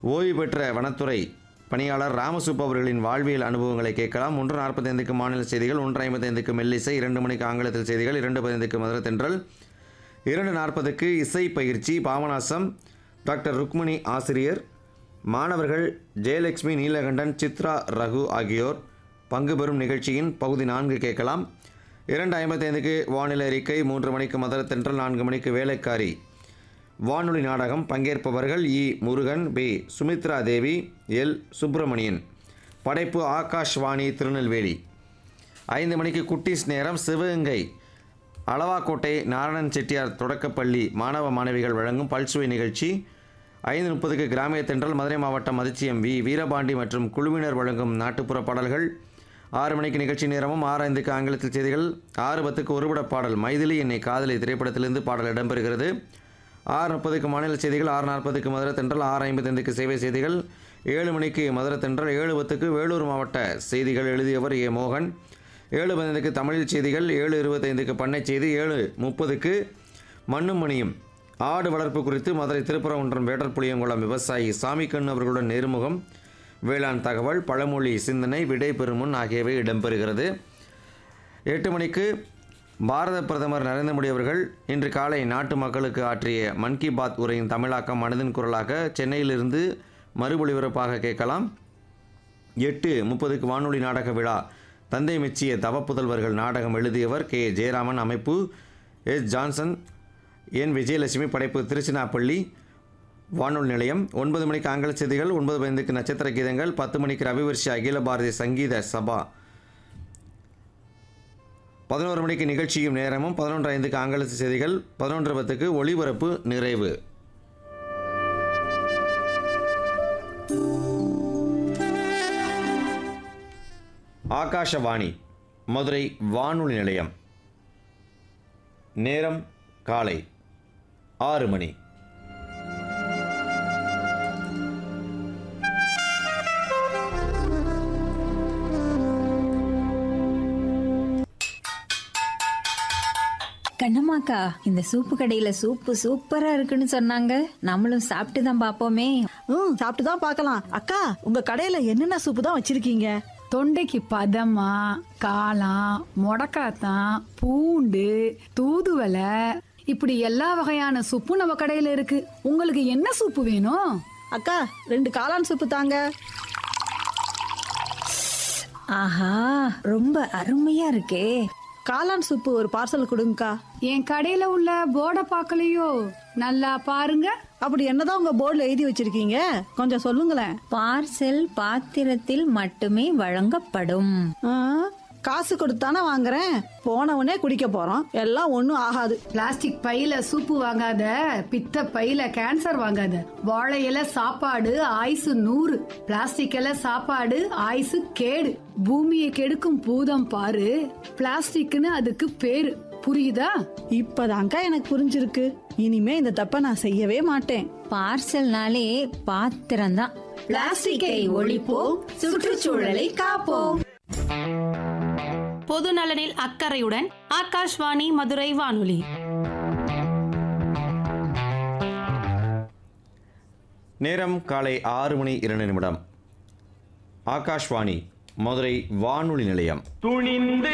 ஓய்வு பெற்ற வனத்துறை பணியாளர் ராமசுப்பு அவர்களின் வாழ்வியல் அனுபவங்களை கேட்கலாம் ஒன்று நாற்பத்தைந்துக்கு மாநில செய்திகள் ஒன்று ஐம்பத்தைந்துக்கு மெல்லிசை இரண்டு மணிக்கு ஆங்கிலத்தில் செய்திகள் இரண்டு பதினைந்துக்கு மதுரை தென்றல் இரண்டு நாற்பதுக்கு இசை பயிற்சி பாபநாசம் டாக்டர் ருக்மணி ஆசிரியர் மாணவர்கள் ஜெயலட்சுமி நீலகண்டன் சித்ரா ரகு ஆகியோர் பங்கு பெறும் நிகழ்ச்சியின் பகுதி நான்கு கேட்கலாம் இரண்டு ஐம்பத்தைந்துக்கு வானிலை அறிக்கை மூன்று மணிக்கு மதுரை தென்றல் நான்கு மணிக்கு வேலைக்காரி வானொலி நாடகம் பங்கேற்பவர்கள் E Murugan P Sumithra Devi L Subramanian படைப்பு ஆகாஷ்வாணி திருநெல்வேலி ஐந்து மணிக்கு குட்டீஸ் நேரம் சிவகங்கை அளவாக்கோட்டை நாராயணன் செட்டியார் தொடக்கப்பள்ளி மாணவ மாணவிகள் வழங்கும் பல்சுவை நிகழ்ச்சி ஐந்து முப்பதுக்கு கிராமிய தென்றல் மதுரை மாவட்டம் மதிச்சியம் வி வீரபாண்டி மற்றும் குழுவினர் வழங்கும் நாட்டுப்புற பாடல்கள் ஆறு மணிக்கு நிகழ்ச்சி நேரமும் ஆறு ஐந்துக்கு ஆங்கிலத்தில் செய்திகள் ஆறு பத்துக்கு ஒருபட பாடல் மைதிலி என்னை காதலி திரைப்படத்திலிருந்து பாடல் இடம்பெறுகிறது ஆறு முப்பதுக்கு மாநில செய்திகள் ஆறு நாற்பதுக்கு மதுரை தென்றல் ஆறு ஐம்பத்தைந்துக்கு சேவை செய்திகள் ஏழு மணிக்கு மதுரை தென்றல் ஏழு பத்துக்கு வேலூர் மாவட்ட செய்திகள் எழுதியவர் ஏ மோகன் ஏழு பதினைந்துக்கு தமிழில் செய்திகள் ஏழு இருபத்தைந்துக்கு பண்ணை செய்தி ஏழு முப்பதுக்கு மண்ணும் மணியும் ஆடு வளர்ப்பு குறித்து மதுரை திருப்பரங்குன்றம் வேடர் புளியங்குளம் விவசாயி சாமிக்கண்ணு அவர்களுடன் நேர்முகம் வேளாண் தகவல் பழமொழி சிந்தனை விடை பெறுமுன் ஆகியவை இடம்பெறுகிறது எட்டு மணிக்கு பாரத பிரதமர் நரேந்திர மோடி அவர்கள் இன்று காலை நாட்டு மக்களுக்கு ஆற்றிய மன் கி பாத் உரையின் தமிழாக்கம் மனதின் குரலாக சென்னையிலிருந்து மறு ஒளிபரப்பாக கேட்கலாம் எட்டு முப்பதுக்கு வானொலி நாடக விழா தந்தை மெச்சிய தவப்புதல்வர்கள் நாடகம் எழுதியவர் கே ஜெயராமன் அமைப்பு எஸ் ஜான்சன் என் விஜயலட்சுமி படைப்பு திருச்சினாப்பள்ளி வானொலி நிலையம் ஒன்பது மணிக்கு ஆங்கில செய்திகள் ஒன்பது பதினைந்துக்கு நட்சத்திர கீதங்கள் பத்து மணிக்கு ரவிவர்ஷி அகில பாரதிய சங்கீத சபா பதினோரு மணிக்கு நிகழ்ச்சியும் நேரமும் பதினொன்று ஐந்துக்கு ஆங்கில செய்திகள் பதினொன்று பத்துக்கு ஒளிபரப்பு நிறைவு ஆகாஷவாணி மதுரை வானொலி நிலையம் நேரம் காலை ஆறு மணி கண்ணம்மாக்கா இந்த சூப்பு கடையில சூப்பு சூப்பரா இருக்குன்னு சொன்னாங்க நம்மளும் சாப்பிட்டு தான் பாப்போமே ம் சாப்பிட்டு தான் பார்க்கலாம் அக்கா உங்க கடையில என்னென்ன சூப்பு தான் வச்சிருக்கீங்க தொண்டைக்கு பதமா காளான் முடக்காத்தான் பூண்டு தூதுவளை இப்படி எல்லா வகையான சூப்பும் நம்ம கடையில இருக்கு உங்களுக்கு என்ன சூப்பு வேணும் அக்கா ரெண்டு காளான் சூப்பு தாங்க ஆஹா ரொம்ப அருமையா இருக்கே காளான் சூப்பு ஒரு பார்சல் கொடுங்கக்கா என் கடையில உள்ள போர்டை பார்க்கலையோ நல்லா பாருங்க அப்படி என்னதான் உங்க போர்டில் எழுதி வச்சிருக்கீங்க கொஞ்சம் சொல்லுங்களேன் பார்சல் பாத்திரத்தில் மட்டுமே வழங்கப்படும் ஆ, காசு கொடுத்தானே வாங்குறேன் போனவனே குடிக்க போறோம் எல்லாம் ஒன்றும் ஆகாது பிளாஸ்டிக் பையில சூப்பு வாங்காத பித்த பையில கேன்சர் வாங்காத வாழை இலை சாப்பாடு ஆயுசு நூறு பிளாஸ்டிக் இலை சாப்பாடு ஆயுசு கேடு பூமியை கெடுக்கும் பூதம் பாரு பிளாஸ்டிக்னு அதுக்கு பேரு புரியுதா இப்பதான்க்கா எனக்கு புரிஞ்சிருக்கு இனிமே இந்த தப்பை நான் செய்யவே மாட்டேன் பார்சல்னாலே பாத்திரம்தான் பிளாஸ்டிக்கை ஒழிப்போம் சுற்றுச்சூழலை காப்போம் பொது நலனில் அக்கறையுடன் ஆகாஷ்வாணி மதுரை வானொலி நேரம் காலை ஆறு மணி இரண்டு நிமிடம் ஆகாஷ்வாணி மதுரை வானொலி நிலையம்